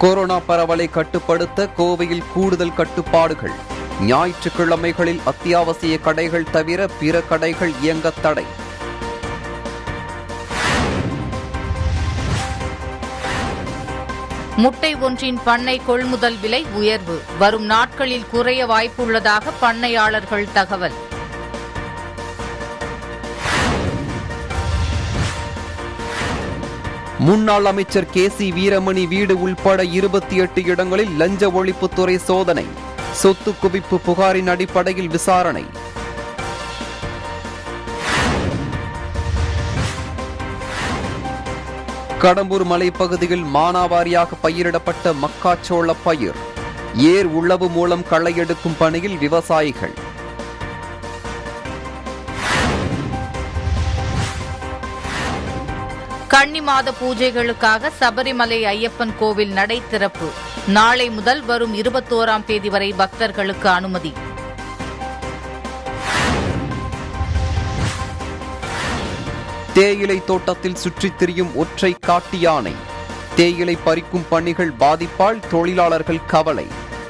corona பரவலை கட்டுப்படுத்த கோவையில் கூடுதல் கட்டுப்பாடுகள் ஞாயிற்றுக்கிழமைகளில் அத்தியாவசிய கடைகள் தவிர பிற கடைகள் இயங்க தடை முட்டை ஒன்றின் பண்ணை கொள்முதல் விலை உயர்வு வரும் நாட்களில் குறைய வாய்ப்புள்ளதாக பண்ணையாளர்கள் தகவல் முன்னாள் அமைச்சர் கே சி வீரமணி வீடு உள்பட இருபத்தி எட்டு இடங்களில் லஞ்ச ஒழிப்புத்துறை சோதனை சொத்து குவிப்பு புகாரின் அடிப்படையில் விசாரணை கடம்பூர் மலைப்பகுதியில் மானாவாரியாக பயிரிடப்பட்ட மக்காச்சோள பயிர் ஏர் உழவு மூலம் களை எடுக்கும் பணியில் விவசாயிகள் கன்னி மாத பூஜைகளுக்காக சபரிமலை ஐயப்பன் கோவில் நடை திறப்பு நாளை முதல் வரும் இருபத்தோராம் தேதி வரை பக்தர்களுக்கு அனுமதி தேயிலை தோட்டத்தில் சுற்றித் திரியும் ஒற்றை காட்டு யானை தேயிலை பறிக்கும் பணிகள் பாதிப்பால் தொழிலாளர்கள் கவலை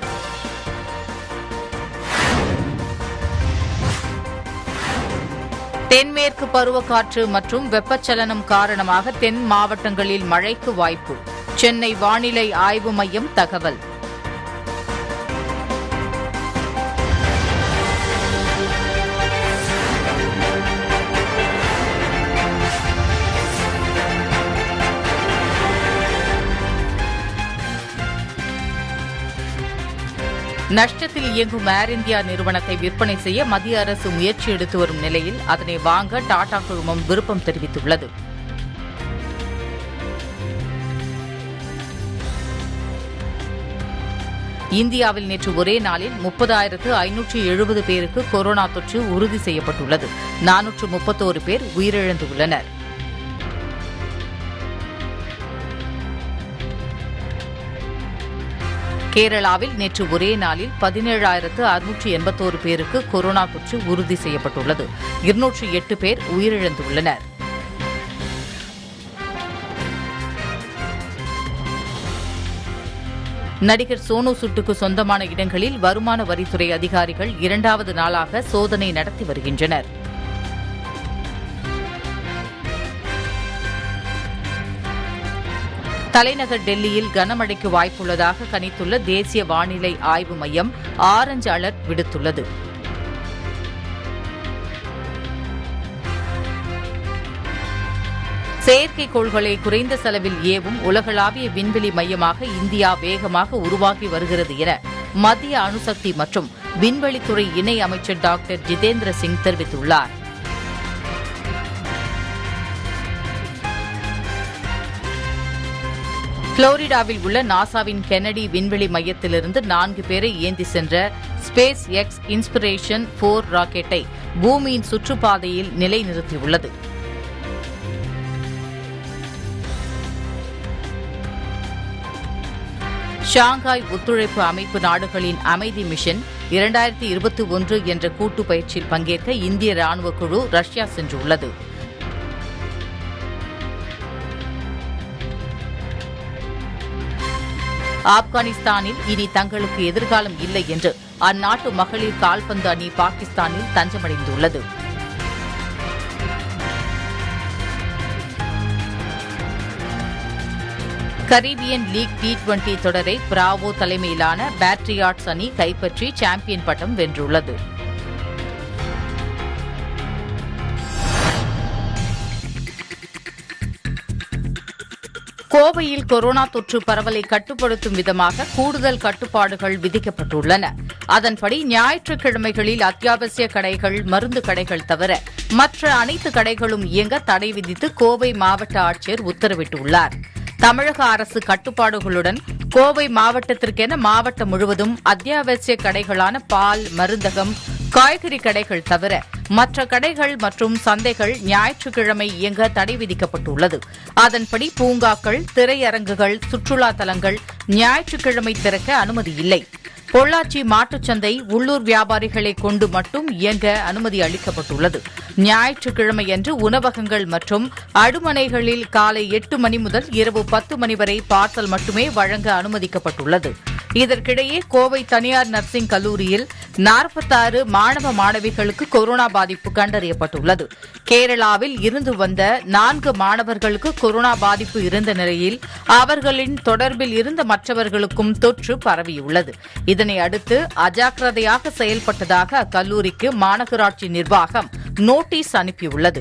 தென்மேற்கு பருவக்காற்று மற்றும் வெப்பச்சலனம் காரணமாக தென் மாவட்டங்களில் மழைக்கு வாய்ப்பு சென்னை வானிலை ஆய்வு மையம் தகவல் நஷ்டத்தில் இயங்கும் ஏர் இந்தியா நிறுவனத்தை விற்பனை செய்ய மத்திய அரசு முயற்சி எடுத்து வரும் நிலையில் அதனை வாங்க டாடா குழுமம் விருப்பம் தெரிவித்துள்ளது இந்தியாவில் நேற்று ஒரே நாளில் முப்பதாயிரத்து ஐநூற்று எழுபது பேருக்கு கொரோனா தொற்று உறுதி செய்யப்பட்டுள்ளது நானூற்று முப்பத்தோரு பேர் உயிரிழந்துள்ளனர் கேரளாவில் நேற்று ஒரே நாளில் பதினேழாயிரத்து அறுநூற்று எண்பத்தோரு பேருக்கு கொரோனா தொற்று உறுதி செய்யப்பட்டுள்ளது இருநூற்று எட்டு பேர் உயிரிழந்துள்ளனர் நடிகர் சோனு சுட்டுக்கு சொந்தமான இடங்களில் வருமான வரித்துறை அதிகாரிகள் இரண்டாவது நாளாக சோதனை நடத்தி வருகின்றனர் தலைநகர் டெல்லியில் கனமழைக்கு வாய்ப்புள்ளதாக கணித்துள்ள தேசிய வானிலை ஆய்வு மையம் ஆரஞ்சு அலர்ட் விடுத்துள்ளது செயற்கைக்கோள்களை குறைந்த செலவில் ஏவும் உலகளாவிய விண்வெளி மையமாக இந்தியா வேகமாக உருவாகி வருகிறது என மத்திய அணுசக்தி மற்றும் விண்வெளித்துறை இணை அமைச்சர் டாக்டர் ஜிதேந்திர சிங் தெரிவித்துள்ளார் புளோரிடாவில் உள்ள நாசாவின் கெனடி விண்வெளி மையத்திலிருந்து நான்கு பேரை ஏந்தி சென்ற ஸ்பேஸ் எக்ஸ் இன்ஸ்பிரேஷன் போர் ராக்கெட்டை பூமியின் சுற்றுப்பாதையில் நிலைநிறுத்தியுள்ளது ஷாங்காய் ஒத்துழைப்பு அமைப்பு நாடுகளின் அமைதி மிஷன் இரண்டாயிரத்தி இருபத்தி ஒன்று என்ற கூட்டு பயிற்சியில் பங்கேற்க இந்திய ராணுவ குழு ரஷ்யா சென்றுள்ளது ஆப்கானிஸ்தானில் இனி தங்களுக்கு எதிர்காலம் இல்லை என்று அந்நாட்டு மகளிர் கால்பந்து அணி பாகிஸ்தானில் தஞ்சமடைந்துள்ளது கரீபியன் லீக் டி டுவெண்டி தொடரை பிராவோ தலைமையிலான பேட்ரியாட்ஸ் அணி கைப்பற்றி சாம்பியன் பட்டம் வென்றுள்ளது கோவையில் கொரோனா தொற்று பரவலை கட்டுப்படுத்தும் விதமாக கூடுதல் கட்டுப்பாடுகள் விதிக்கப்பட்டுள்ளன அதன்படி ஞாயிற்றுக்கிழமைகளில் அத்தியாவசிய கடைகள் மருந்து கடைகள் தவிர மற்ற அனைத்து கடைகளும் இயங்க தடை விதித்து கோவை மாவட்ட ஆட்சியர் உத்தரவிட்டுள்ளார் தமிழக அரசு கட்டுப்பாடுகளுடன் கோவை மாவட்டத்திற்கென மாவட்டம் முழுவதும் அத்தியாவசிய கடைகளான பால் மருந்தகம் காய்கறி கடைகள் தவிர மற்ற கடைகள் மற்றும் சந்தைகள் ஞாயிற்றுக்கிழமை இயங்க தடை விதிக்கப்பட்டுள்ளது அதன்படி பூங்காக்கள் திரையரங்குகள் சுற்றுலா தலங்கள் ஞாயிற்றுக்கிழமை திறக்க அனுமதி இல்லை பொள்ளாச்சி மாட்டுச்சந்தை உள்ளூர் வியாபாரிகளை கொண்டு மட்டும் இயங்க அனுமதி அளிக்கப்பட்டுள்ளது ஞாயிற்றுக்கிழமையன்று உணவகங்கள் மற்றும் அடுமனைகளில் காலை எட்டு மணி முதல் இரவு பத்து மணி வரை பார்சல் மட்டுமே வழங்க அனுமதிக்கப்பட்டுள்ளது இதற்கிடையே கோவை தனியார் நர்சிங் கல்லூரியில் நாற்பத்தாறு மாணவ மாணவிகளுக்கு கொரோனா பாதிப்பு கண்டறியப்பட்டுள்ளது கேரளாவில் இருந்து வந்த நான்கு மாணவர்களுக்கு கொரோனா பாதிப்பு இருந்த நிலையில் அவர்களின் தொடர்பில் இருந்த மற்றவர்களுக்கும் தொற்று பரவியுள்ளது இதனை அடுத்து அஜாக்கிரதையாக செயல்பட்டதாக அக்கல்லூரிக்கு மாநகராட்சி நிர்வாகம் நோட்டீஸ் அனுப்பியுள்ளது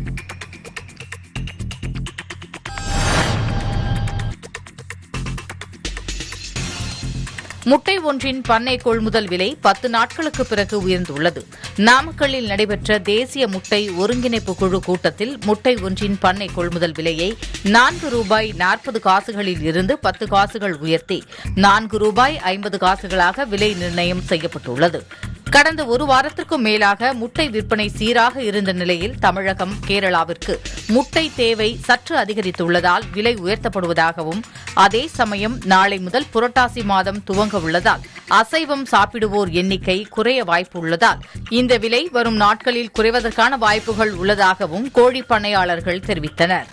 முட்டை ஒன்றின் பண்ணை கொள்முதல் விலை பத்து நாட்களுக்கு பிறகு உயர்ந்துள்ளது நாமக்கல்லில் நடைபெற்ற தேசிய முட்டை ஒருங்கிணைப்பு குழு கூட்டத்தில் முட்டை ஒன்றின் பண்ணை கொள்முதல் விலையை நான்கு ரூபாய் நாற்பது காசுகளில் இருந்து பத்து காசுகள் உயர்த்தி நான்கு ரூபாய் ஐம்பது காசுகளாக விலை நிர்ணயம் செய்யப்பட்டுள்ளது கடந்த ஒரு வாரத்திற்கும் மேலாக முட்டை விற்பனை சீராக இருந்த நிலையில் தமிழகம் கேரளாவிற்கு முட்டை தேவை சற்று அதிகரித்துள்ளதால் விலை உயர்த்தப்படுவதாகவும் அதே சமயம் நாளை முதல் புரட்டாசி மாதம் துவங்க உள்ளதால் அசைவம் சாப்பிடுவோர் எண்ணிக்கை குறைய வாய்ப்புள்ளதால் இந்த விலை வரும் நாட்களில் குறைவதற்கான வாய்ப்புகள் உள்ளதாகவும் கோழி பண்ணையாளர்கள் தெரிவித்தனர்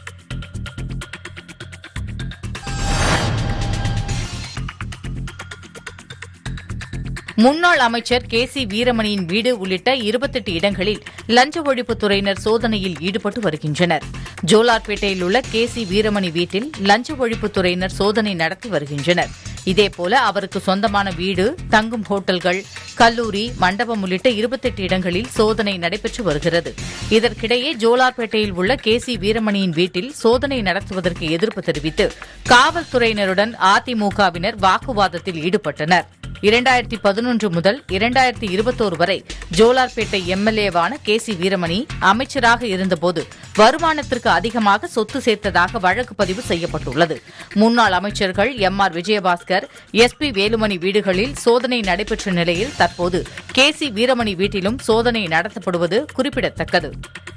முன்னாள் அமைச்சர் கே சி வீரமணியின் வீடு உள்ளிட்ட இருபத்தெட்டு இடங்களில் லஞ்ச ஒழிப்புத்துறையினர் சோதனையில் ஈடுபட்டு வருகின்றனர் ஜோலார்பேட்டையில் உள்ள கே சி வீரமணி வீட்டில் லஞ்ச ஒழிப்புத்துறையினர் சோதனை நடத்தி வருகின்றனர் இதேபோல அவருக்கு சொந்தமான வீடு தங்கும் ஹோட்டல்கள் கல்லூரி மண்டபம் உள்ளிட்ட இருபத்தெட்டு இடங்களில் சோதனை நடைபெற்று வருகிறது இதற்கிடையே ஜோலார்பேட்டையில் உள்ள கே சி வீரமணியின் வீட்டில் சோதனை நடத்துவதற்கு எதிர்ப்பு தெரிவித்து காவல்துறையினருடன் அதிமுகவினர் வாக்குவாதத்தில் ஈடுபட்டனர் இரண்டாயிரத்தி பதினொன்று முதல் இரண்டாயிரத்தி இருபத்தோரு வரை ஜோலார்பேட்டை எம்எல்ஏவான கே சி வீரமணி அமைச்சராக இருந்தபோது வருமானத்திற்கு அதிகமாக சொத்து சேர்த்ததாக வழக்கு பதிவு செய்யப்பட்டுள்ளது முன்னாள் அமைச்சர்கள் M R Vijayabaskar S P Velumani வீடுகளில் சோதனை நடைபெற்ற நிலையில் தற்போது கே சி வீரமணி வீட்டிலும் சோதனை நடத்தப்படுவது குறிப்பிடத்தக்கது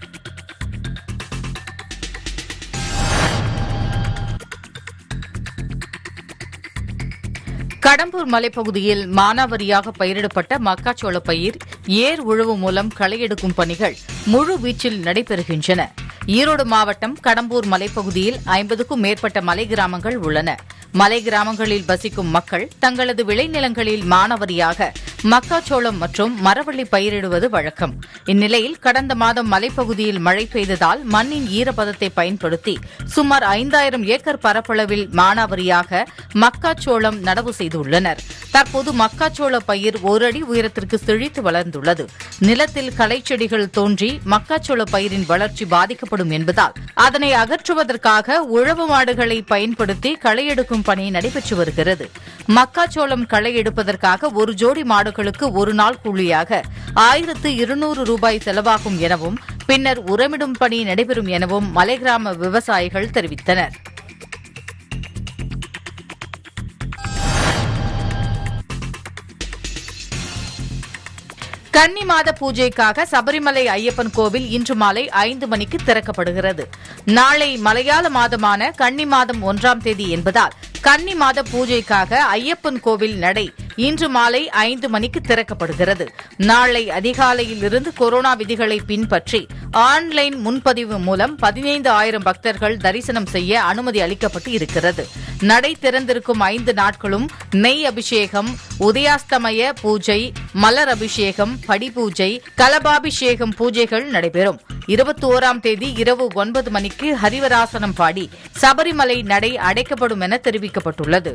கடம்பூர் மலைப்பகுதியில் மானாவரியாக பயிரிடப்பட்ட மக்காச்சோள பயிர் ஏர் உழவு மூலம் களையெடுக்கும் பணிகள் முழு வீச்சில் நடைபெறுகின்றன ஈரோடு மாவட்டம் கடம்பூர் மலைப்பகுதியில் ஐம்பதுக்கும் மேற்பட்ட மலை கிராமங்கள் உள்ளன மலை கிராமங்களில் வசிக்கும் மக்கள் தங்களது விளைநிலங்களில் மானாவரியாக மக்காச்சோளம் மற்றும் மரவள்ளி பயிரிடுவது வழக்கம் இந்நிலையில் கடந்த மாதம் மலைப்பகுதியில் மழை பெய்ததால் மண்ணின் ஈரப்பதத்தை பயன்படுத்தி சுமார் ஐந்தாயிரம் ஏக்கர் பரப்பளவில் மானாவரியாக மக்காச்சோளம் நடவு செய்துள்ளனர் தற்போது மக்காச்சோள பயிர் ஒரு அடி உயரத்திற்கு செழித்து வளர்ந்துள்ளது நிலத்தில் களைச்செடிகள் தோன்றி மக்காச்சோள பயிரின் வளர்ச்சி பாதிக்கப்படும் என்பதால் அதனை அகற்றுவதற்காக உழவு மாடுகளை பயன்படுத்தி களையெடுக்கும் பணி நடைபெற்று வருகிறது மக்காச்சோளம் களை எடுப்பதற்காக ஒரு ஜோடி மாடுகளுக்கு ஒரு நாள் கூலியாக ஆயிரத்து இருநூறு ரூபாய் செலவாகும் எனவும் பின்னர் உரமிடும் பணி நடைபெறும் எனவும் மலைகிராம விவசாயிகள் தெரிவித்தனர் கன்னி மாத பூஜைக்காக சபரிமலை ஐயப்பன் கோவில் இன்று மாலை ஐந்து மணிக்கு திறக்கப்படுகிறது நாளை மலையாள மாதமான கன்னி மாதம் ஒன்றாம் தேதி என்பதால் கன்னி மாத பூஜைக்காக ஐயப்பன் கோவில் நடை இன்று மாலை ஐந்து மணிக்கு திறக்கப்படுகிறது நாளை அதிகாலையில் இருந்து கொரோனா விதிகளை பின்பற்றி ஆன்லைன் முன்பதிவு மூலம் பதினைந்து ஆயிரம் பக்தர்கள் தரிசனம் செய்ய அனுமதி அளிக்கப்பட்டு இருக்கிறது நடை திறந்திருக்கும் ஐந்து நாட்களும் நெய் அபிஷேகம் உதயாஸ்தமய பூஜை மலர் அபிஷேகம் படி பூஜை கலபாபிஷேகம் பூஜைகள் நடைபெறும் இருபத்தி ஓராம் தேதி இரவு ஒன்பது மணிக்கு ஹரிவராசனம் பாடி சபரிமலை நடை அடைக்கப்படும் என தெரிவிக்கப்பட்டுள்ளது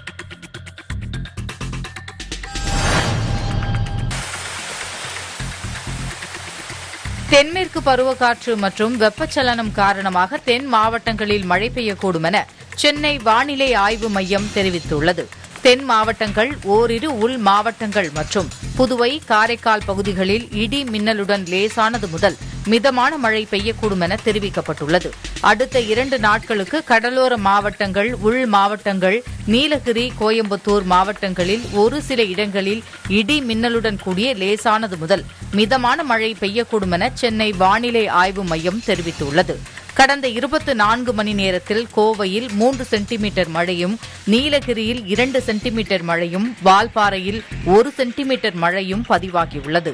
தென்மேற்கு பருவக்காற்று மற்றும் வெப்பச்சலனம் காரணமாக தென் மாவட்டங்களில் மழை பெய்யக்கூடும் என சென்னை வானிலை ஆய்வு மையம் தெரிவித்துள்ளது தென் மாவட்டங்கள் ஓரிரு உள் மாவட்டங்கள் மற்றும் புதுவை காரைக்கால் பகுதிகளில் இடி மின்னலுடன் லேசானது முதல் மிதமான மழை பெய்யக்கூடும் என தெரிவிக்கப்பட்டுள்ளது அடுத்த இரண்டு நாட்களுக்கு கடலோர மாவட்டங்கள் உள் மாவட்டங்கள் நீலகிரி கோயம்புத்தூர் மாவட்டங்களில் ஒரு சில இடங்களில் இடி மின்னலுடன் கூடிய லேசானது முதல் மிதமான மழை பெய்யக்கூடும் என சென்னை வானிலை ஆய்வு மையம் தெரிவித்துள்ளது கடந்த இருபத்தி நான்கு மணி நேரத்தில் கோவையில் மூன்று சென்டிமீட்டர் மழையும் நீலகிரியில் இரண்டு சென்டிமீட்டர் மழையும் வால்பாறையில் ஒரு சென்டிமீட்டர் மழையும் பதிவாகியுள்ளது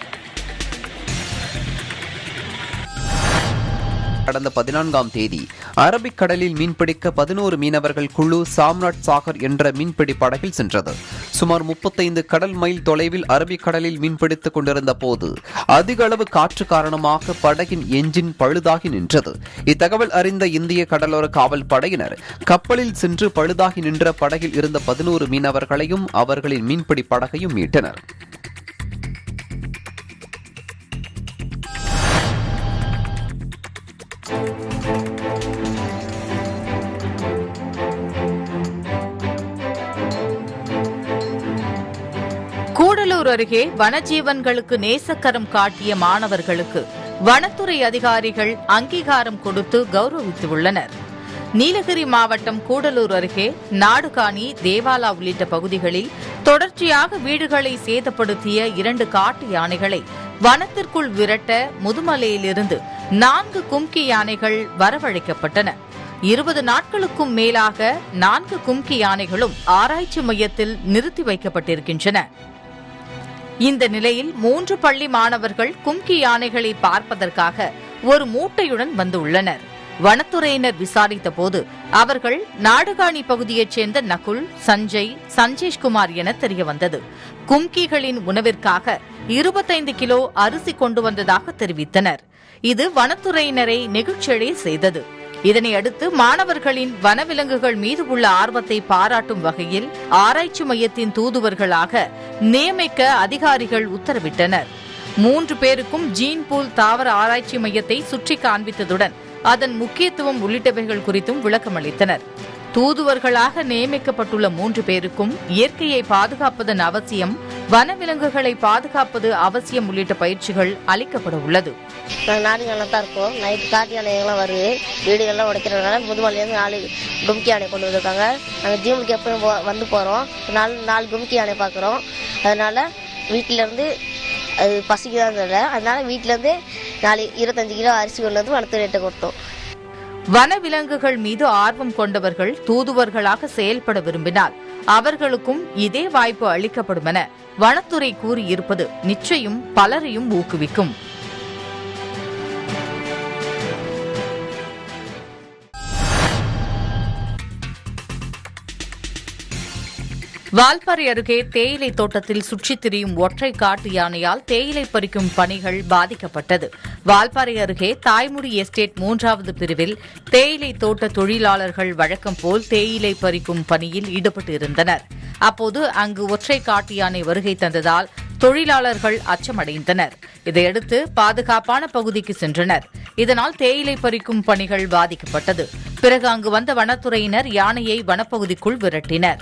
கடந்த பதினான்காம் தேதி அரபிக்கடலில் மீன்பிடிக்க பதினோரு மீனவர்கள் குழு சாம்ராட் சாகர் என்ற மீன்பிடி படகில் சென்றது சுமார் முப்பத்தைந்து கடல் மைல் தொலைவில் அரபிக்கடலில் மீன்பிடித்துக் கொண்டிருந்த போது அதிக அளவு காற்று காரணமாக படகின் எஞ்சின் பழுதாகி நின்றது இத்தகவல் அறிந்த இந்திய கடலோர காவல் படையினர் கப்பலில் சென்று பழுதாகி நின்ற படகில் இருந்த பதினோரு மீனவர்களையும் அவர்களின் மீன்பிடி படகையும் மீட்டனர் கூடலூர் அருகே வனஜீவன்களுக்கு நேசக்கரம் காட்டிய மாணவர்களுக்கு வனத்துறை அதிகாரிகள் அங்கீகாரம் கொடுத்து கௌரவித்துள்ளனர் நீலகிரி மாவட்டம் கூடலூர் அருகே நாடுகாணி தேவாலா உள்ளிட்ட பகுதிகளில் தொடர்ச்சியாக வீடுகளை சேதப்படுத்திய இரண்டு காட்டு யானைகளை வனத்திற்குள் விரட்ட முதுமலையிலிருந்து நான்கு கும்கி யானைகள் வரவழைக்கப்பட்டன இருபது நாட்களுக்கும் மேலாக நான்கு கும்கி யானைகளும் ஆராய்ச்சி மையத்தில் நிறுத்தி வைக்கப்பட்டிருக்கின்றன இந்த நிலையில் மூன்று பள்ளி மாணவர்கள் கும்கி யானைகளை பார்ப்பதற்காக ஒரு மூட்டையுடன் வந்துள்ளனர் வனத்துறையினர் விசாரித்த போது அவர்கள் நாடுகாணி பகுதியைச் சேர்ந்த நகுல் சஞ்சய் சஞ்சேஷ்குமார் என தெரியவந்தது கும்கிகளின் உணவிற்காக இருபத்தைந்து கிலோ அரிசி கொண்டு வந்ததாக தெரிவித்தனர் இது வனத்துறையினரை நெகிழ்ச்சியடைய செய்தது இதனையடுத்து மாணவர்களின் வனவிலங்குகள் மீது உள்ள ஆர்வத்தை பாராட்டும் வகையில் ஆராய்ச்சி மையத்தின் தூதுவர்களாக நியமிக்க அதிகாரிகள் உத்தரவிட்டனர் மூன்று பேருக்கும் ஜீன்பூல் தாவர ஆராய்ச்சி மையத்தை சுற்றி காண்பித்ததுடன் அதன் முக்கியத்துவம் உள்ளிட்டவைகள் குறித்தும் விளக்கமளித்தனர் தூதுவர்களாக நியமிக்கப்பட்டுள்ள மூன்று பேருக்கும் இயற்கையை பாதுகாப்பதன் அவசியம் வனவிலங்குகளை பாதுகாப்பது அவசியம் உள்ளிட்ட பயிற்சிகள் அளிக்கப்பட உள்ளது நாங்கள் நாடு யானை தான் இருக்கோம் நைட்டு காட்டு யானைகள்லாம் வருது வீடுகள்லாம் உடைக்கிறதுனால முதுமலையிலேருந்து நாலு கும்கி யானை கொண்டு வந்திருக்காங்க நாங்கள் ஜீவனுக்கு எப்பவும் போ- வந்து போகிறோம் நாலு நாலு கும்கி யானை பார்க்குறோம் அதனால் வீட்டிலேருந்து அது பசிக்குதான் தெரியல அதனால வீட்டிலேருந்து நாலு இருபத்தஞ்சு கிலோ அரிசி கொண்டு வந்து வனத்துறையிட்ட கொடுத்தோம் வனவிலங்குகள் மீது ஆர்வம் கொண்டவர்கள் தூதுவர்களாக செயல்பட விரும்பினால் அவர்களுக்கும் இதே வாய்ப்பு அளிக்கப்படும் என வனத்துறை கூறியிருப்பது நிச்சயம் பலரையும் ஊக்குவிக்கும் வால்பாறை அருகே தேயிலை தோட்டத்தில் சுற்றித் திரியும் ஒற்றை காட்டு யானையால் தேயிலை பறிக்கும் பணிகள் பாதிக்கப்பட்டது வால்பாறை அருகே தாய்முடி எஸ்டேட் மூன்றாவது பிரிவில் தேயிலை தோட்ட தொழிலாளர்கள் வழக்கம் போல் தேயிலை பறிக்கும் பணியில் ஈடுபட்டு இருந்தனர் அப்போது அங்கு ஒற்றை காட்டு யானை வருகை தந்ததால் தொழிலாளர்கள் அச்சமடைந்தனர் இதையடுத்து பாதுகாப்பான பகுதிக்கு சென்றனர் இதனால் தேயிலை பறிக்கும் பணிகள் பாதிக்கப்பட்டது பிறகு அங்கு வந்த வனத்துறையினர் யானையை வனப்பகுதிக்குள் விரட்டினர்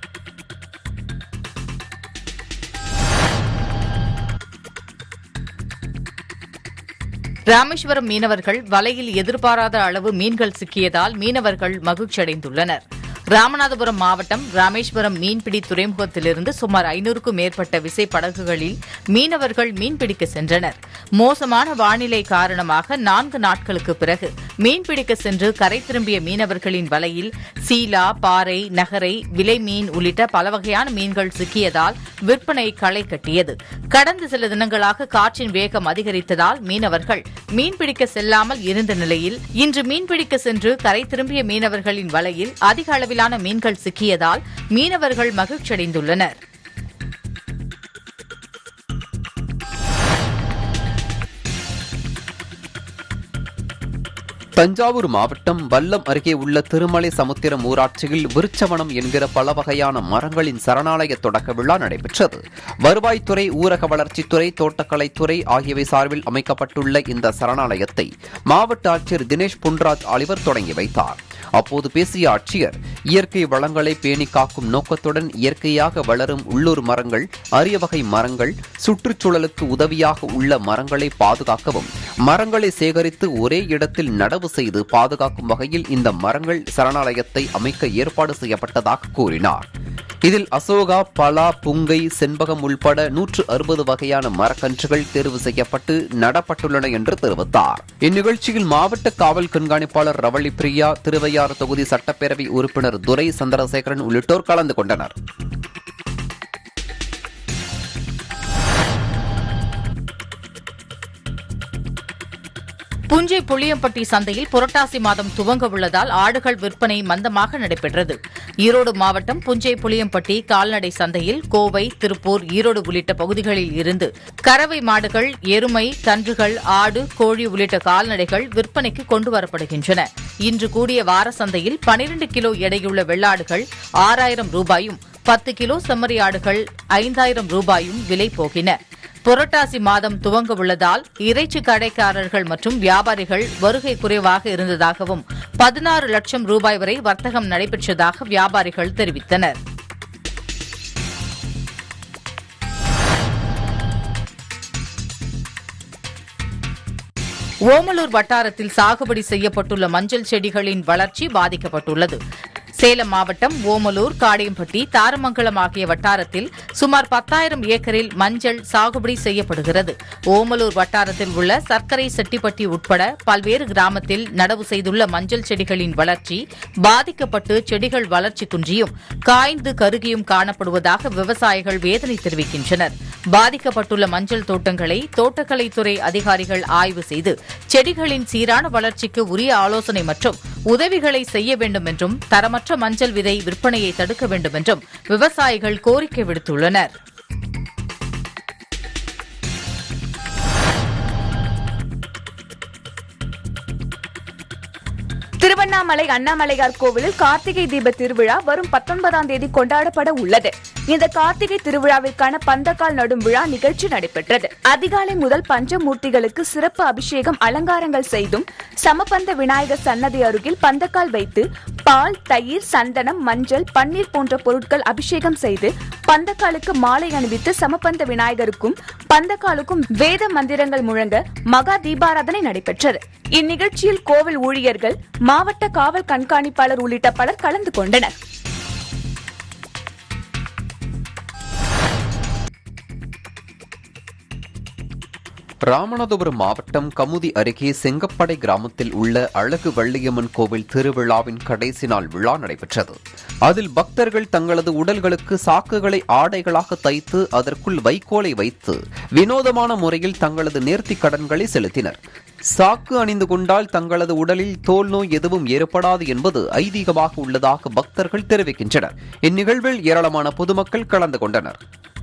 ராமேஸ்வரம் மீனவர்கள் வலையில் எதிர்பாராத அளவு மீன்கள் சிக்கியதால் மீனவர்கள் மகிழ்ச்சியடைந்துள்ளனர் ராமநாதபுரம் மாவட்டம் ராமேஸ்வரம் மீன்பிடி துறைமுகத்திலிருந்து சுமார் ஐநூறுக்கும் மேற்பட்ட விசைப்படகுகளில் மீனவர்கள் மீன்பிடிக்க சென்றனர் மோசமான வானிலை காரணமாக நான்கு நாட்களுக்கு பிறகு மீன்பிடிக்க சென்று கரை திரும்பிய மீனவர்களின் வலையில் சீலா பாறை நகரை விலை மீன் உள்ளிட்ட பல வகையான மீன்கள் சிக்கியதால் விற்பனை களை கட்டியது கடந்த சில தினங்களாக காற்றின் வேகம் அதிகரித்ததால் மீனவர்கள் மீன்பிடிக்க செல்லாமல் இருந்த நிலையில் இன்று மீன்பிடிக்க சென்று கரை திரும்பிய மீனவர்களின் வலையில் அதிக அளவிலான மீன்கள் சிக்கியதால் மீனவர்கள் மகிழ்ச்சியடைந்துள்ளனர் தஞ்சாவூர் மாவட்டம் வல்லம் அருகே உள்ள திருமலை சமுத்திரம் ஊராட்சியில் விருச்சவனம் என்கிற பல வகையான மரங்களின் சரணாலய தொடக்க விழா நடைபெற்றது வருவாய்த்துறை ஊரக வளர்ச்சித்துறை தோட்டக்கலைத்துறை ஆகியவை சார்பில் அமைக்கப்பட்டுள்ள இந்த சரணாலயத்தை மாவட்ட ஆட்சியர் தினேஷ் புன்ராஜ் ஆலிவர் தொடங்கி வைத்தார் அப்போது பேசிய ஆட்சியர் இயற்கை வளங்களை பேணி காக்கும் நோக்கத்துடன் இயற்கையாக வளரும் உள்ளூர் மரங்கள் அரிய வகை மரங்கள் சுற்றுச்சூழலுக்கு உதவியாக உள்ள மரங்களை பாதுகாக்கவும் மரங்களை சேகரித்து ஒரே இடத்தில் நடவு செய்து பாதுகாக்கும் வகையில் இந்த மரங்கள் சரணாலயத்தை அமைக்க ஏற்பாடு செய்யப்பட்டதாக கூறினார் இதில் அசோகா பலா புங்கை செண்பகம் உள்பட நூற்று அறுபது வகையான மரக்கன்றுகள் தேர்வு செய்யப்பட்டு நடப்பட்டுள்ளன என்று தெரிவித்தார் இந்நிகழ்ச்சியில் மாவட்ட காவல் கண்காணிப்பாளர் ரவளி பிரியா திருவையாறு தொகுதி சட்டப்பேரவை உறுப்பினர் துரை சந்திரசேகரன் உள்ளிட்டோர் கலந்து கொண்டனர் புஞ்சை புளியம்பட்டி சந்தையில் புரட்டாசி மாதம் துவங்க உள்ளதால் ஆடுகள் விற்பனை மந்தமாக நடைபெற்றது ஈரோடு மாவட்டம் புஞ்சை புளியம்பட்டி கால்நடை சந்தையில் கோவை திருப்பூர் ஈரோடு உள்ளிட்ட பகுதிகளில் இருந்து கறவை மாடுகள் எருமை கன்றுகள் ஆடு கோழி உள்ளிட்ட கால்நடைகள் விற்பனைக்கு கொண்டுவரப்படுகின்றன இன்று கூடிய வார சந்தையில் 12 கிலோ எடையுள்ள வெள்ளாடுகள் ஆறாயிரம் ரூபாயும் பத்து கிலோ செம்மறி ஆடுகள் ஐந்தாயிரம் ரூபாயும் விலை போகின புரட்டாசி மாதம் துவங்க உள்ளதால் இறைச்சி கடைக்காரர்கள் மற்றும் வியாபாரிகள் வருகை குறைவாக இருந்ததாகவும் பதினாறு லட்சம் ரூபாய் வரை வர்த்தகம் நடைபெற்றதாக வியாபாரிகள் தெரிவித்தனர் ஓமலூர் வட்டாரத்தில் சாகுபடி செய்யப்பட்டுள்ள மஞ்சள் செடிகளின் வளர்ச்சி பாதிக்கப்பட்டுள்ளது சேலம் மாவட்டம் ஓமலூர் காடியம்பட்டி தாரமங்கலம் ஆகிய வட்டாரத்தில் சுமார் பத்தாயிரம் ஏக்கரில் மஞ்சள் சாகுபடி செய்யப்படுகிறது ஓமலூர் வட்டாரத்தில் உள்ள சர்க்கரை செட்டிப்பட்டி உட்பட பல்வேறு கிராமத்தில் நடவு செய்துள்ள மஞ்சள் செடிகளின் வளர்ச்சி பாதிக்கப்பட்டு செடிகள் வளர்ச்சி குன்றியும் காய்ந்து கருகியும் காணப்படுவதாக விவசாயிகள் வேதனை தெரிவிக்கின்றனர் பாதிக்கப்பட்டுள்ள மஞ்சள் தோட்டங்களை தோட்டக்கலைத்துறை அதிகாரிகள் ஆய்வு செய்து செடிகளின் சீரான வளர்ச்சிக்கு உரிய ஆலோசனை மற்றும் உதவிகளை செய்ய வேண்டும் என்றும் தரமற்ற மஞ்சள் விதை விற்பனையை தடுக்க வேண்டும் என்றும் விவசாயிகள் கோரிக்கை விடுத்துள்ளனர் திருவண்ணாமலை அண்ணாமலையார் கோவிலில் கார்த்திகை தீப திருவிழா வரும் பத்தொன்பதாம் தேதி கொண்டாடப்பட உள்ளது இந்த கார்த்திகை திருவிழாவிற்கான பந்தக்கால் நடும் விழா நிகழ்ச்சி நடைபெற்றது அதிகாலை முதல் பஞ்சமூர்த்திகளுக்கு சிறப்பு அபிஷேகம் அலங்காரங்கள் செய்தும் சமபந்த விநாயகர் சன்னதி அருகில் பந்தக்கால் வைத்து பால் தயிர் சந்தனம் மஞ்சள் பன்னீர் போன்ற பொருட்கள் அபிஷேகம் செய்து பந்தக்காலுக்கு மாலை அணிவித்து சமபந்த விநாயகருக்கும் பந்தக்காலுக்கும் வேத மந்திரங்கள் முழங்க மகா தீபாராதனை நடைபெற்றது இந்நிகழ்ச்சியில் கோவில் ஊழியர்கள் மாவட்ட காவல் கண்காணிப்பாளர் உள்ளிட்ட பலர் கலந்து கொண்டனர் ராமநாதபுரம் மாவட்டம் கமுதி அருகே செங்கப்படை கிராமத்தில் உள்ள அழகு வள்ளியம்மன் கோவில் திருவிழாவின் கடைசி நாள் விழா நடைபெற்றது அதில் பக்தர்கள் தங்களது உடல்களுக்கு சாக்குகளை ஆடைகளாக தைத்து அதற்குள் வைக்கோலை வைத்து வினோதமான முறையில் தங்களது நேர்த்திக் கடன்களை செலுத்தினர் சாக்கு அணிந்து கொண்டால் தங்களது உடலில் தோல் நோய் எதுவும் ஏற்படாது என்பது ஐதீகமாக உள்ளதாக பக்தர்கள் தெரிவிக்கின்றனர் இந்நிகழ்வில் ஏராளமான பொதுமக்கள் கலந்து கொண்டனர்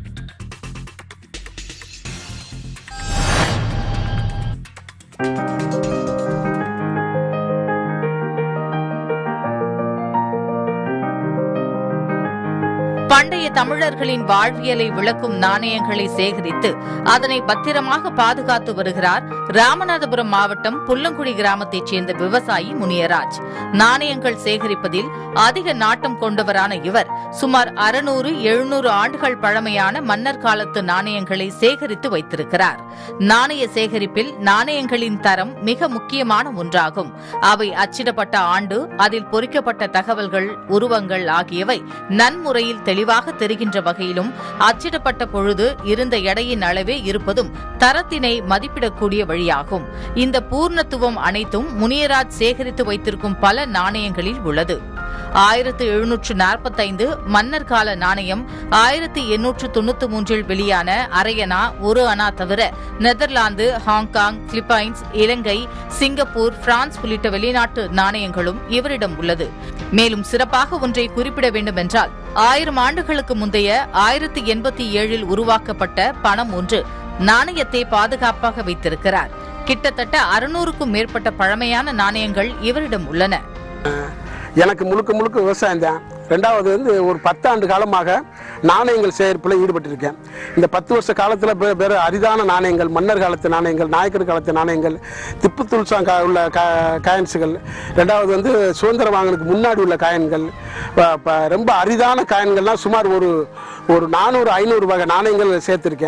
பண்டைய தமிழர்களின் வாழ்வியலை விளக்கும் நாணயங்களை சேகரித்து அதனை பத்திரமாக பாதுகாத்து வருகிறார் ராமநாதபுரம் மாவட்டம் புல்லங்குடி கிராமத்தைச் சேர்ந்த விவசாயி முனியராஜ் நாணயங்கள் சேகரிப்பதில் அதிக நாட்டம் கொண்டவரான இவர் சுமார் அறுநூறு எழுநூறு ஆண்டுகள் பழமையான மன்னர் காலத்து நாணயங்களை சேகரித்து வைத்திருக்கிறார் நாணய சேகரிப்பில் நாணயங்களின் தரம் மிக முக்கியமான ஒன்றாகும் அவை அச்சிடப்பட்ட ஆண்டு அதில் பொறிக்கப்பட்ட தகவல்கள் உருவங்கள் ஆகியவை நன்முறையில் தெளிவாக தெரிகின்ற வகையிலும் அச்சிடப்பட்ட பொழுது இருந்த எடையின் அளவே இருப்பதும் தரத்தினை மதிப்பிடக்கூடிய வழியாகும் இந்த பூர்ணத்துவம் அனைத்தும் முனியராஜ் சேகரித்து வைத்திருக்கும் பல நாணயங்களில் உள்ளது ஆயிரத்து எழுநூற்று நாற்பத்தைந்து மன்னர் கால நாணயம் ஆயிரத்தி எண்ணூற்று தொண்ணூத்தி மூன்றில் வெளியான அரையனா ஒரு அணா தவிர Netherlands Hong Kong Philippines Ilangai Singapore France உள்ளிட்ட வெளிநாட்டு நாணயங்களும் இவரிடம் உள்ளது மேலும் சிறப்பாக ஒன்றை குறிப்பிட வேண்டும் என்றால் ஆயிரம் ஆண்டுகளுக்கு முந்தைய ஆயிரத்தி எண்பத்தி ஏழில் உருவாக்கப்பட்ட பணம் ஒன்று நாணயத்தை பாதுகாப்பாக வைத்திருக்கிறார் கிட்டத்தட்ட அறுநூறுக்கும் மேற்பட்ட பழமையான நாணயங்கள் இவரிடம் உள்ளன எனக்கு முழுக்க முழுக்க விவசாயம் தான் ரெண்டாவது வந்து ஒரு பத்தாண்டு காலமாக நாணயங்கள் சேகரிப்பில் ஈடுபட்டிருக்கேன் இந்த பத்து வருஷ காலத்தில் வேறு அரிதான நாணயங்கள் மன்னர் காலத்து நாணயங்கள் நாயக்கர் காலத்து நாணயங்கள் திப்பு துல்சாங் கா உள்ள கா காயின்ஸுகள் ரெண்டாவது வந்து சுதந்திரம் வாங்கினுக்கு முன்னாடி உள்ள காயின்கள் ப- ப- ரொம்ப அரிதான காயின்கள்லாம் சுமார் ஒரு ஒரு நானூறு ஐநூறு வகை நாணயங்கள் சேர்த்துருக்கேன்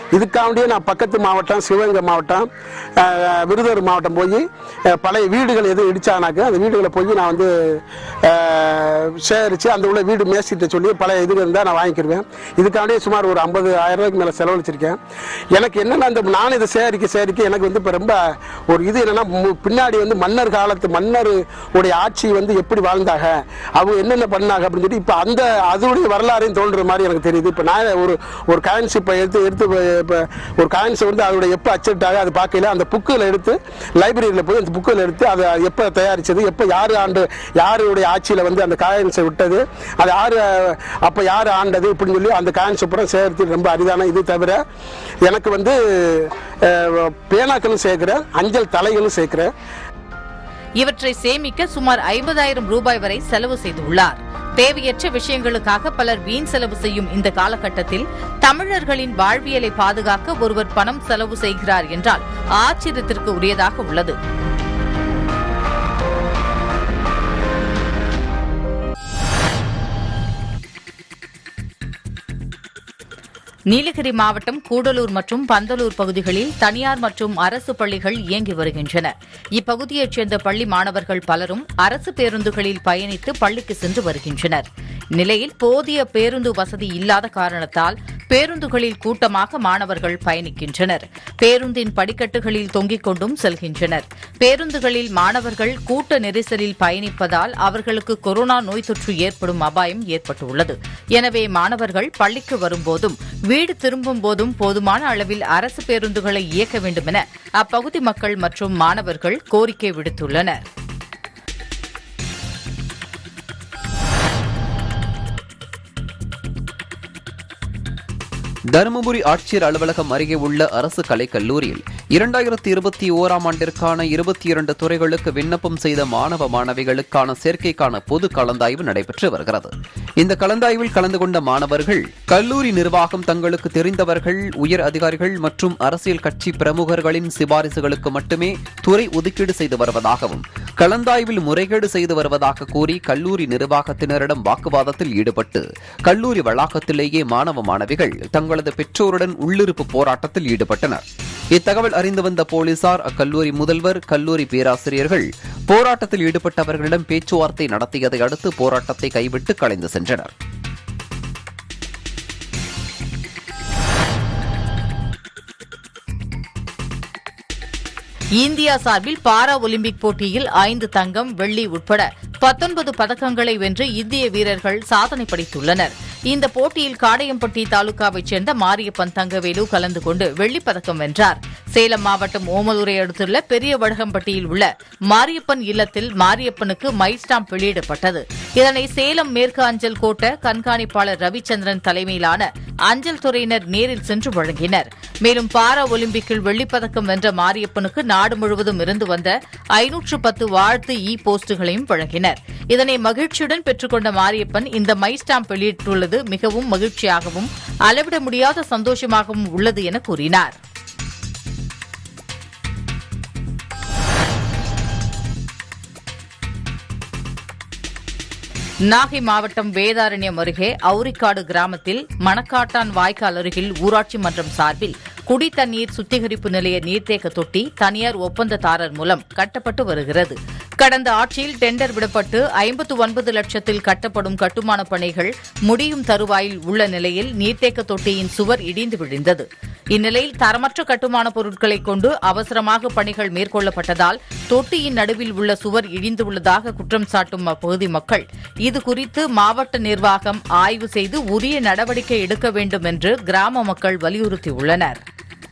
இதுக்காண்டியே நான் பக்கத்து மாவட்டம் சிவகங்கை மாவட்டம் அஹ், விருதுநகர் மாவட்டம் போய் அஹ், பழைய வீடுகள் எதுவும் இடிச்சானாக்க அந்த வீடுகளை போய் நான் வந்து அஹ், சேகரித்து அந்த உள்ள வீடு மேசிட்ட சொல்லி பழைய இது இருந்தால் நான் வாங்கிக்கிடுவேன் இதுக்காண்டியே சுமார் ஒரு ஐம்பது ஆயிரம் ரூபாய்க்கு மேலே செலவழிச்சிருக்கேன் எனக்கு என்னென்னா அந்த நான் இதை சேகரிக்க சேகரிக்க எனக்கு வந்து இப்போ ரொம்ப ஒரு இது என்னன்னா மு- பின்னாடி வந்து மன்னர் காலத்து மன்னர் உடைய ஆட்சி வந்து எப்படி வாழ்ந்தாங்க அவங்க என்னென்ன பண்ணாங்க அப்படின்னு சொல்லி இப்போ அந்த அதோடைய வரலாறையும் தோன்ற மாதிரி எனக்கு தெரியுது இப்போ நான் ஒரு ஒரு காயின்ஸ் இப்போ எடுத்து எடுத்து இப்போ ஒரு காயின்ஸை வந்து அதோட எப்போ அச்சிட்டாங்க அது பார்க்கல அந்த புக்கில் எடுத்து லைப்ரரியில் போய் அந்த புக்கில் எடுத்து அதை எப்போ தயாரிச்சது எப்போ யார் ஆண்டு யாருடைய ஆட்சியில் வந்து அந்த காயின்ஸை விட்டது அது யார் அப்போ யார் ஆண்டது இப்படின்னு சொல்லி அந்த காயின்ஸை பூரா சேகரித்து ரொம்ப அரிதான இது தவிர எனக்கு வந்து அஹ், பேனாக்களும் சேர்க்கிறேன் அஞ்சல் தலைகளும் சேர்க்கிறேன் இவற்றை சேமிக்க சுமார் ஐம்பதாயிரம் ரூபாய் வரை செலவு செய்துள்ளார் தேவையற்ற விஷயங்களுக்காக பலர் வீண் செலவு செய்யும் இந்த காலகட்டத்தில் தமிழர்களின் வாழ்வியலை பாதுகாக்க ஒருவர் பணம் செலவு செய்கிறார் என்றால் ஆச்சரியத்திற்கு உரியதாக உள்ளது நீலகிரி மாவட்டம் கூடலூர் மற்றும் பந்தலூர் பகுதிகளில் தனியார் மற்றும் அரசு பள்ளிகள் இயங்கி வருகின்றன இப்பகுதியைச் சேர்ந்த பள்ளி மாணவர்கள் பலரும் அரசு பேருந்துகளில் பயணித்து பள்ளிக்கு சென்று வருகின்றனர் நிலையில் போதிய பேருந்து வசதி இல்லாத காரணத்தால் பேருந்துகளில் கூட்டமாக மாணவர்கள் பயணிக்கின்றனர் பேருந்தின் படிக்கட்டுகளில் தொங்கிக் கொண்டும் செல்கின்றனர் பேருந்துகளில் மாணவர்கள் கூட்ட நெரிசலில் பயணிப்பதால் அவர்களுக்கு கொரோனா நோய் தொற்று ஏற்படும் அபாயம் ஏற்பட்டுள்ளது எனவே மாணவர்கள் பள்ளிக்கு வரும்போதும் வீடு திரும்பும் போதும் போதுமான அளவில் அரசு பேருந்துகளை இயக்க வேண்டும் என அப்பகுதி மக்கள் மற்றும் மாணவர்கள் கோரிக்கை விடுத்துள்ளனர் தருமபுரி ஆட்சியர் அலுவலகம் அருகே உள்ள அரசு கலைக் கல்லூரியில் இரண்டாயிரத்தி இருபத்தி ஓராம் ஆண்டிற்கான இருபத்தி இரண்டு துறைகளுக்கு விண்ணப்பம் செய்த மாணவ மாணவிகளுக்கான சேர்க்கைக்கான பொது கலந்தாய்வு நடைபெற்று வருகிறது இந்த கலந்தாய்வில் கலந்து கொண்ட மாணவர்கள் கல்லூரி நிர்வாகம் தங்களுக்கு தெரிந்தவர்கள் உயர் அதிகாரிகள் மற்றும் அரசியல் கட்சி பிரமுகர்களின் சிபாரிசுகளுக்கு மட்டுமே துறை ஒதுக்கீடு செய்து வருவதாகவும் கலந்தாய்வில் முறைகேடு செய்து வருவதாக கூறி கல்லூரி நிர்வாகத்தினரிடம் வாக்குவாதத்தில் ஈடுபட்டு கல்லூரி வளாகத்திலேயே மாணவ மாணவிகள் தங்களது பெற்றோருடன் உள்ளிருப்பு போராட்டத்தில் ஈடுபட்டனர் இத்தகவல் அறிந்து வந்த போலீசார் அக்கல்லூரி முதல்வர் கல்லூரி பேராசிரியர்கள் போராட்டத்தில் ஈடுபட்டவர்களிடம் பேச்சுவார்த்தை நடத்தியதை அடுத்து போராட்டத்தை கைவிட்டு கலைந்து சென்றனர் இந்தியா சார்பில் பாரா ஒலிம்பிக் போட்டியில் ஐந்து தங்கம் வெள்ளி உட்பட பத்தொன்பது பதக்கங்களை வென்று இந்திய வீரர்கள் சாதனை படைத்துள்ளனர் இந்த போட்டியில் காடையம்பட்டி தாலுகாவைச் சேர்ந்த மாரியப்பன் தங்கவேலு கலந்து கொண்டு வெள்ளிப் பதக்கம் வென்றார் சேலம் மாவட்டம் ஓமலூரை அடுத்துள்ள பெரிய வடகம்பட்டியில் உள்ள மாரியப்பன் இல்லத்தில் மாரியப்பனுக்கு மை ஸ்டாம்ப் வெளியிடப்பட்டது இதனை சேலம் மேற்கு அஞ்சல் கோட்ட கண்காணிப்பாளர் ரவிச்சந்திரன் தலைமையிலான அஞ்சல் துறையினர் நேரில் சென்று வழங்கினர் மேலும் பாரா ஒலிம்பிக்கில் வெள்ளிப்பதக்கம் வென்ற மாரியப்பனுக்கு நாடு முழுவதும் இருந்து வந்த ஐநூற்று பத்து வாழ்த்து இ போஸ்டுகளையும் வழங்கினர் இதனை மகிழ்ச்சியுடன் பெற்றுக்கொண்ட மாரியப்பன் இந்த மை ஸ்டாம்ப் வெளியிட்டுள்ளது மிகவும் மகிழ்ச்சியாகவும் அளவிட முடியாத சந்தோஷமாகவும் உள்ளது என கூறினார் நாகை மாவட்டம் வேதாரண்யம் அருகே அவுரிக்காடு கிராமத்தில் மணக்காட்டான் வாய்க்கால் அருகில் ஊராட்சி மன்றம் சார்பில் குடி தண்ணீர் சுத்திகரிப்பு நிலைய நீர்த்தேக்க தொட்டி தனியார் ஒப்பந்ததாரர் மூலம் கட்டப்பட்டு வருகிறது கடந்த ஆட்சியில் டெண்டர் விடப்பட்டு ஐம்பத்து ஒன்பது லட்சத்தில் கட்டப்படும் கட்டுமான பணிகள் முடியும் தருவாயில் உள்ள நிலையில் நீர்த்தேக்க தொட்டியின் சுவர் இடிந்து விழுந்தது இந்நிலையில் தரமற்ற கட்டுமான பொருட்களை கொண்டு அவசரமாக பணிகள் மேற்கொள்ளப்பட்டதால் தொட்டியின் நடுவில் உள்ள சுவர் இடிந்துள்ளதாக குற்றம் சாட்டும் அப்பகுதி மக்கள் இதுகுறித்து மாவட்ட நிர்வாகம் ஆய்வு செய்து உரிய நடவடிக்கை எடுக்க வேண்டும் என்று கிராம மக்கள் வலியுறுத்தியுள்ளனர்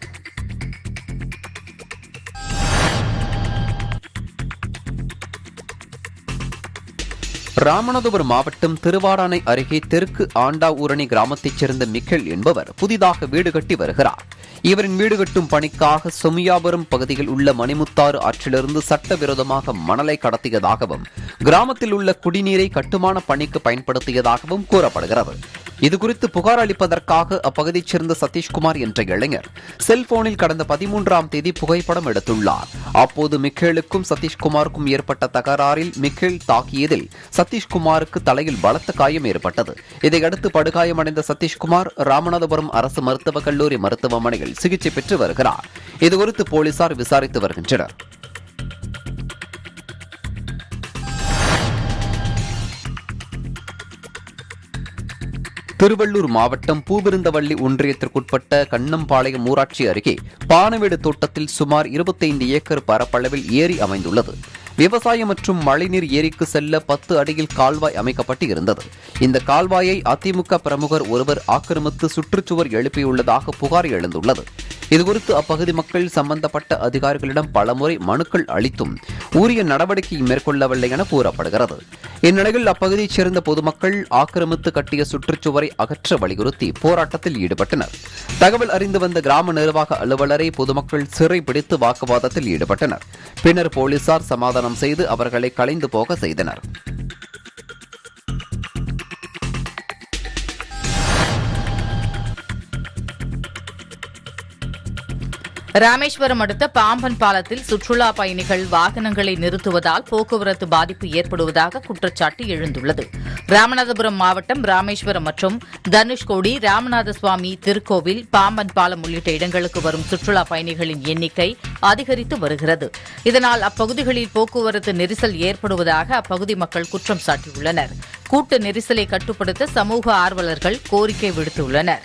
ராமநாதபுரம் மாவட்டம் திருவாடானை அருகே தெற்கு ஆண்டா ஊரணி கிராமத்தைச் சேர்ந்த மிக்கேல் என்பவர் புதிதாக வீடு கட்டி வருகிறார் இவரின் வீடு கட்டும் பணிக்காக சொமியாபுரம் பகுதியில் உள்ள மணிமுத்தாறு ஆற்றிலிருந்து சட்டவிரோதமாக மணலை கடத்தியதாகவும் கிராமத்தில் உள்ள குடிநீரை கட்டுமான பணிக்கு பயன்படுத்தியதாகவும் கூறப்படுகிறது இதுகுறித்து புகார் அளிப்பதற்காக அப்பகுதியைச் சேர்ந்த சதீஷ்குமார் என்ற இளைஞர் செல்போனில் கடந்த பதிமூன்றாம் தேதி புகைப்படம் எடுத்துள்ளார் அப்போது மிக்கேலுக்கும் சதீஷ்குமாருக்கும் ஏற்பட்ட தகராறில் மிக்கேல் தாக்கியதில் சதீஷ்குமாருக்கு தலையில் பலத்த காயம் ஏற்பட்டது இதையடுத்து படுகாயமடைந்த சதீஷ்குமார் ராமநாதபுரம் அரசு மருத்துவக் கல்லூரி மருத்துவமனையில் சிகிச்சை பெற்று வருகிறார் இதுகுறித்து போலீசார் விசாரித்து வருகின்றனர் திருவள்ளூர் மாவட்டம் பூவிருந்தவள்ளி ஒன்றியத்திற்குட்பட்ட கண்ணம்பாளையம் ஊராட்சி அருகே பானவீடு தோட்டத்தில் சுமார் 25 ஏக்கர் பரப்பளவில் ஏரி அமைந்துள்ளது விவசாயம் மற்றும் மழைநீர் ஏரிக்கு செல்ல பத்து அடியில் கால்வாய் அமைக்கப்பட்டு இருந்தது இந்த கால்வாயை அதிமுக பிரமுகர் ஒருவர் ஆக்கிரமித்து சுற்றுச்சுவர் எழுப்பியுள்ளதாக புகார் எழுந்துள்ளது இதுகுறித்து அப்பகுதி மக்கள் சம்பந்தப்பட்ட அதிகாரிகளிடம் பலமுறை மனுக்கள் அளித்தும் உரிய நடவடிக்கை மேற்கொள்ளவில்லை என கூறப்படுகிறது இந்நிலையில் அப்பகுதியைச் சேர்ந்த பொதுமக்கள் ஆக்கிரமித்து கட்டிய சுற்றுச்சுவரை அகற்ற வலியுறுத்தி போராட்டத்தில் ஈடுபட்டனர் தகவல் அறிந்து வந்த கிராம நிர்வாக அலுவலரை பொதுமக்கள் சிறை பிடித்து வாக்குவாதத்தில் ஈடுபட்டனர் பின்னர் போலீசார் சமாதானம் செய்து அவர்களை கலைந்து போக செய்தனர் ராமேஸ்வரம் அடுத்த பாம்பன் பாலத்தில் சுற்றுலா பயணிகள் வாகனங்களை நிறுத்துவதால் போக்குவரத்து பாதிப்பு ஏற்படுவதாக குற்றச்சாட்டு எழுந்துள்ளது ராமநாதபுரம் மாவட்டம் ராமேஸ்வரம் மற்றும் தனுஷ்கோடி ராமநாத சுவாமி திருக்கோவில் பாம்பன் பாலம் உள்ளிட்ட இடங்களுக்கு வரும் சுற்றுலா பயணிகளின் எண்ணிக்கை அதிகரித்து வருகிறது இதனால் அப்பகுதிகளில் போக்குவரத்து நெரிசல் ஏற்படுவதாக அப்பகுதி மக்கள் குற்றம் சாட்டியுள்ளனர் கூட்ட நெரிசலை கட்டுப்படுத்த சமூக ஆர்வலர்கள் கோரிக்கை விடுத்துள்ளனர்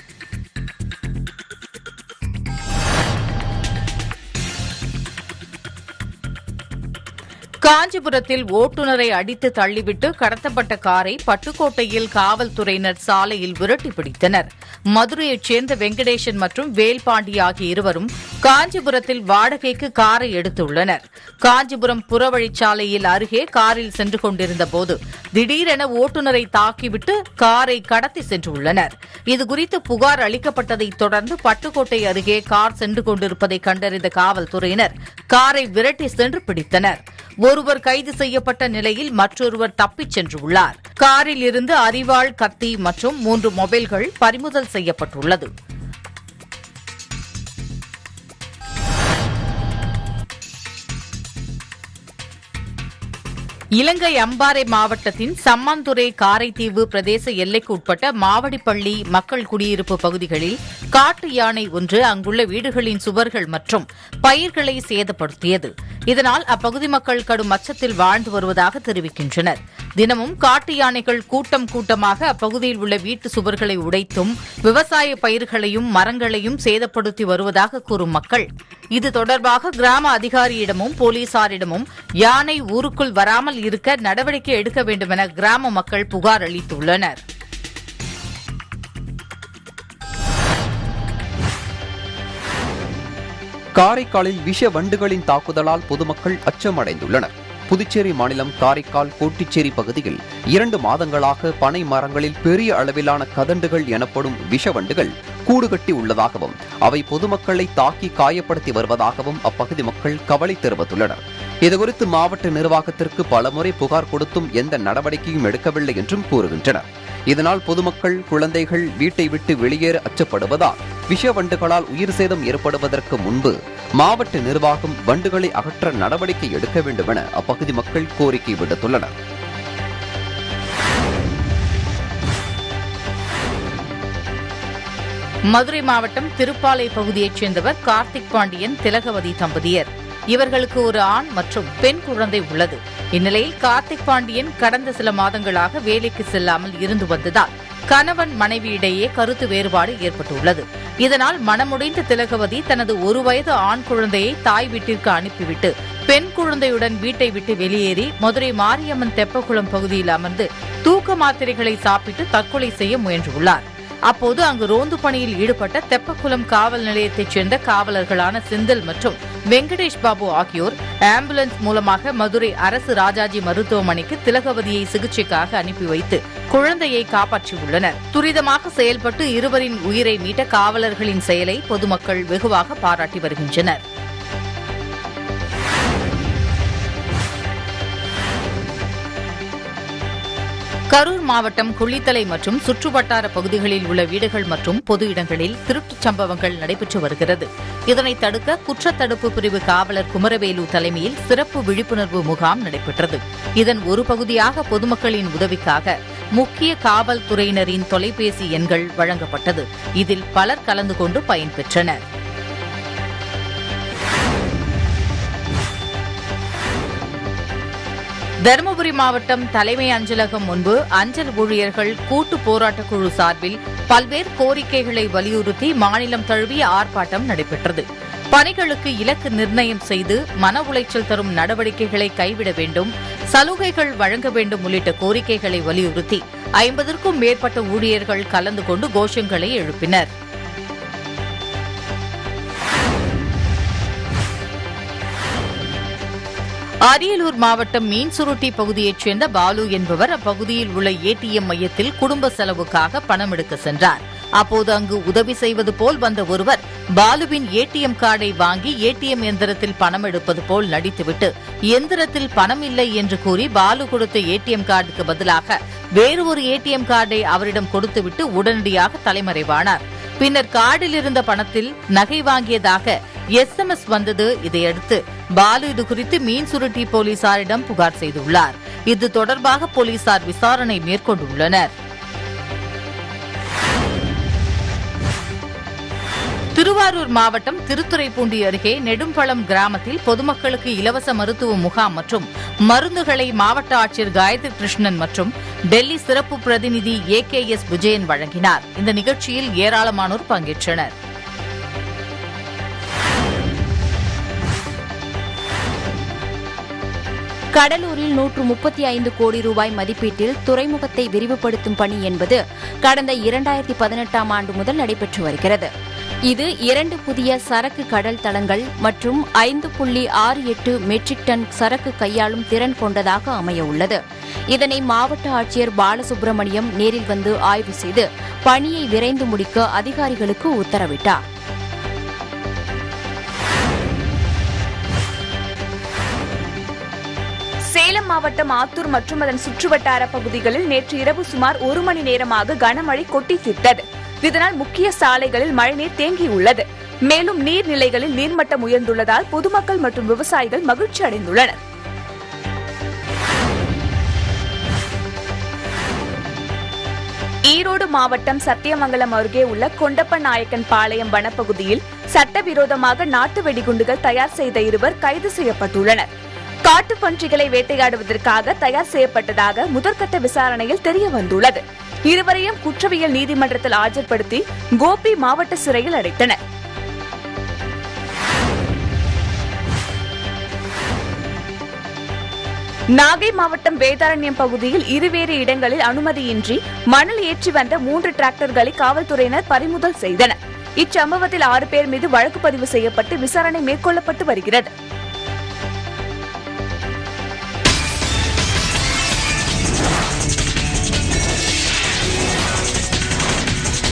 காஞ்சிபுரத்தில் ஓட்டுநரை அடித்து தள்ளிவிட்டு கடத்தப்பட்ட காரை பட்டுக்கோட்டையில் காவல்துறையினர் சாலையில் விரட்டி பிடித்தனர் மதுரையைச் சேர்ந்த வெங்கடேசன் மற்றும் வேல்பாண்டி ஆகிய இருவரும் காஞ்சிபுரத்தில் வாடகைக்கு காரை எடுத்துள்ளனர் காஞ்சிபுரம் புறவழிச்சாலையில் அருகே காரில் சென்று கொண்டிருந்த போது திடீரென ஓட்டுநரை தாக்கிவிட்டு காரை கடத்தி சென்றுள்ளனர் இதுகுறித்து புகார் அளிக்கப்பட்டதைத் தொடர்ந்து பட்டுக்கோட்டை அருகே கார் சென்று கொண்டிருப்பதை கண்டறிந்த காவல்துறையினர் காரை விரட்டி சென்று பிடித்தனர் ஒருவர் கைது செய்யப்பட்ட நிலையில் மற்றொருவர் தப்பிச் சென்றுள்ளார் காரில் இருந்து அரிவாள் கத்தி மற்றும் மூன்று மொபைல்கள் பறிமுதல் செய்யப்பட்டுள்ளது இலங்கை அம்பாறை மாவட்டத்தின் சம்மாந்துறை காரைதீவு பிரதேச எல்லைக்கு உட்பட்ட மாவடிப்பள்ளி மக்கள் குடியிருப்பு பகுதிகளில் காட்டு யானை ஒன்று அங்குள்ள வீடுகளின் சுவர்கள் மற்றும் பயிர்களை சேதப்படுத்தியது இதனால் அப்பகுதி மக்கள் கடும் அச்சத்தில் வாழ்ந்து வருவதாக தெரிவிக்கின்றனர் தினமும் காட்டு யானைகள் கூட்டம் கூட்டமாக அப்பகுதியில் உள்ள வீட்டு சுவர்களை உடைத்தும் விவசாய பயிர்களையும் மரங்களையும் சேதப்படுத்தி வருவதாக கூறும் மக்கள் இது தொடர்பாக கிராம அதிகாரியிடமும் போலீசாரிடமும் யானை ஊருக்குள் வராமல் இருக்க நடவடிக்கை எடுக்க வேண்டும் என கிராம மக்கள் புகார் அளித்துள்ளனர் காரைக்காலில் விஷ வண்டுகளின் தாக்குதலால் பொதுமக்கள் அச்சமடைந்துள்ளனர் புதுச்சேரி மாநிலம் காரைக்கால் கோட்டிச்சேரி பகுதியில் இரண்டு மாதங்களாக பனை மரங்களில் பெரிய அளவிலான கதண்டுகள் எனப்படும் விஷவண்டுகள் கூடு கட்டி உள்ளதாகவும் அவை பொதுமக்களை தாக்கி காயப்படுத்தி வருவதாகவும் அப்பகுதி மக்கள் கவலை தெரிவித்துள்ளனர் இதுகுறித்து மாவட்ட நிர்வாகத்திற்கு பலமுறை புகார் கொடுத்தும் எந்த நடவடிக்கையும் எடுக்கவில்லை என்றும் கூறுகின்றனர் இதனால் பொதுமக்கள் குழந்தைகள் வீட்டை விட்டு வெளியேற அச்சப்படுவதால் விஷ வண்டுகளால் உயிர் சேதம் ஏற்படுவதற்கு முன்பு மாவட்ட நிர்வாகம் வண்டுகளை அகற்ற நடவடிக்கை எடுக்க வேண்டும் என அப்பகுதி மக்கள் கோரிக்கை விடுத்துள்ளனர் மதுரை மாவட்டம் திருப்பாலை பகுதியைச் சேர்ந்தவர் கார்த்திக் பாண்டியன் திலகவதி தம்பதியர் இவர்களுக்கு ஒரு ஆண் மற்றும் பெண் குழந்தை உள்ளது இந்நிலையில் கார்த்திக் பாண்டியன் கடந்த சில மாதங்களாக வேலைக்கு செல்லாமல் இருந்து வந்ததால் கணவன் மனைவியிடையே கருத்து வேறுபாடு ஏற்பட்டுள்ளது இதனால் மனமுடைந்த திலகவதி தனது ஒரு வயது ஆண் குழந்தையை தாய் வீட்டிற்கு அனுப்பிவிட்டு பெண் குழந்தையுடன் வீட்டை விட்டு வெளியேறி மதுரை மாரியம்மன் தெப்பக்குளம் பகுதியில் அமர்ந்து தூக்க மாத்திரைகளை சாப்பிட்டு தற்கொலை செய்ய முயன்றுள்ளார் அப்போது அங்கு ரோந்து பணியில் ஈடுபட்ட தெப்பக்குளம் காவல் நிலையத்தைச் சேர்ந்த காவலர்களான செந்தில் மற்றும் வெங்கடேஷ் பாபு ஆகியோர் ஆம்புலன்ஸ் மூலமாக மதுரை அரசு ராஜாஜி மருத்துவமனைக்கு திலகவதியை சிகிச்சைக்காக அனுப்பி வைத்து குழந்தையை காப்பாற்றியுள்ளனர் துரிதமாக செயல்பட்டு இருவரின் உயிரை மீட்ட காவலர்களின் செயலை பொதுமக்கள் வெகுவாக பாராட்டி வருகின்றனர் கரூர் மாவட்டம் குளித்தலை மற்றும் சுற்றுவட்டார பகுதிகளில் உள்ள வீடுகள் மற்றும் பொது இடங்களில் திருட்டுச் சம்பவங்கள் நடைபெற்று வருகிறது இதனை தடுக்க குற்றத்தடுப்பு பிரிவு காவலர் குமரவேலு தலைமையில் சிறப்பு விழிப்புணர்வு முகாம் நடைபெற்றது இதன் ஒரு பகுதியாக பொதுமக்களின் உதவிக்காக முக்கிய காவல்துறையினரின் தொலைபேசி எண்கள் வழங்கப்பட்டது இதில் பலர் கலந்து கொண்டு பயன்பெற்றனர் தருமபுரி மாவட்டம் தலைமை அஞ்சலகம் முன்பு அஞ்சல் ஊழியர்கள் கூட்டு போராட்டக் குழு சார்பில் பல்வேறு கோரிக்கைகளை வலியுறுத்தி மாநிலம் தழுவிய ஆர்ப்பாட்டம் நடைபெற்றது பணிகளுக்கு இலக்கு நிர்ணயம் செய்து மன உளைச்சல் தரும் நடவடிக்கைகளை கைவிட வேண்டும் சலுகைகள் வழங்க வேண்டும் உள்ளிட்ட கோரிக்கைகளை வலியுறுத்தி ஐம்பதற்கும் மேற்பட்ட ஊழியர்கள் கலந்து கொண்டு கோஷங்களை எழுப்பினர் அரியலூர் மாவட்டம் மீன்சுருட்டி பகுதியைச் சேர்ந்த பாலு என்பவர் அப்பகுதியில் உள்ள ஏடிஎம் மையத்தில் குடும்ப செலவுக்காக பணம் எடுக்க சென்றார் அப்போது அங்கு உதவி செய்வது போல் வந்த ஒருவர் பாலுவின் ஏடிஎம் கார்டை வாங்கி ஏடிஎம் எந்திரத்தில் பணம் எடுப்பது போல் நடித்துவிட்டு எந்திரத்தில் பணம் இல்லை என்று கூறி பாலு கொடுத்த ஏடிஎம் கார்டுக்கு பதிலாக வேறு ஒரு ஏடிஎம் கார்டை அவரிடம் கொடுத்துவிட்டு உடனடியாக தலைமறைவானார் பின்னர் கார்டில் இருந்த பணத்தில் நகை வாங்கியதாக எஸ்எம்எஸ் வந்தது இதையடுத்து பாலு இது குறித்து மீன் சுருட்டி போலீசாரிடம் புகார் செய்துள்ளார் இது தொடர்பாக போலீசார் விசாரணை மேற்கொண்டுள்ளனர் திருவாரூர் மாவட்டம் திருத்துறைப்பூண்டி அருகே நெடும்பழம் கிராமத்தில் பொதுமக்களுக்கு இலவச மருத்துவ முகாம் மற்றும் மருந்துகளை மாவட்ட ஆட்சியர் காயத்ரி கிருஷ்ணன் மற்றும் டெல்லி சிறப்பு பிரதிநிதி ஏ கே எஸ் விஜயன் வழங்கினார் இந்த நிகழ்ச்சியில் ஏராளமானோர் பங்கேற்றனர் கடலூரில் நூற்று முப்பத்தி ஐந்து கோடி ரூபாய் மதிப்பீட்டில் துறைமுகத்தை விரிவுபடுத்தும் பணி என்பது கடந்த இரண்டாயிரத்தி பதினெட்டாம் ஆண்டு முதல் நடைபெற்று வருகிறது இது இரண்டு புதிய சரக்கு கடல் தளங்கள் மற்றும் ஐந்து புள்ளி ஆறு எட்டு மெட்ரிக் டன் சரக்கு கையாளும் திறன் கொண்டதாக அமைய உள்ளது இதனை மாவட்ட ஆட்சியர் பாலசுப்ரமணியம் நேரில் வந்து ஆய்வு செய்து பணியை விரைந்து முடிக்க அதிகாரிகளுக்கு உத்தரவிட்டார் சேலம் மாவட்டம் ஆத்தூர் மற்றும் அதன் சுற்றுவட்டார பகுதிகளில் நேற்று இரவு சுமார் ஒரு மணி நேரமாக கனமழை கொட்டி தீர்த்தது இதனால் முக்கிய சாலைகளில் மழைநீர் தேங்கியுள்ளது மேலும் நீர்நிலைகளில் நீர்மட்டம் உயர்ந்துள்ளதால் பொதுமக்கள் மற்றும் விவசாயிகள் மகிழ்ச்சி அடைந்துள்ளனர் ஈரோடு மாவட்டம் சத்தியமங்கலம் அருகே உள்ள கொண்டப்ப நாயக்கன் பாளையம் வனப்பகுதியில் சட்டவிரோதமாக நாட்டு வெடிகுண்டுகள் தயார் செய்த இருவர் கைது செய்யப்பட்டுள்ளனர் காட்டுப் பன்றிகளை வேட்டையாடுவதற்காக தயார் செய்யப்பட்டதாக முதற்கட்ட விசாரணையில் தெரிய வந்துள்ளது இருவரையும் குற்றவியல் நீதிமன்றத்தில் ஆஜர்படுத்தி கோபி மாவட்ட சிறையில் அடைத்தனர் நாகை மாவட்டம் வேதாரண்யம் பகுதியில் இருவேறு இடங்களில் அனுமதியின்றி மணல் ஏற்றி வந்த மூன்று டிராக்டர்களை காவல்துறையினர் பறிமுதல் செய்தனர் இச்சம்பவத்தில் ஆறு பேர் மீது வழக்கு பதிவு செய்யப்பட்டு விசாரணை மேற்கொள்ளப்பட்டு வருகிறது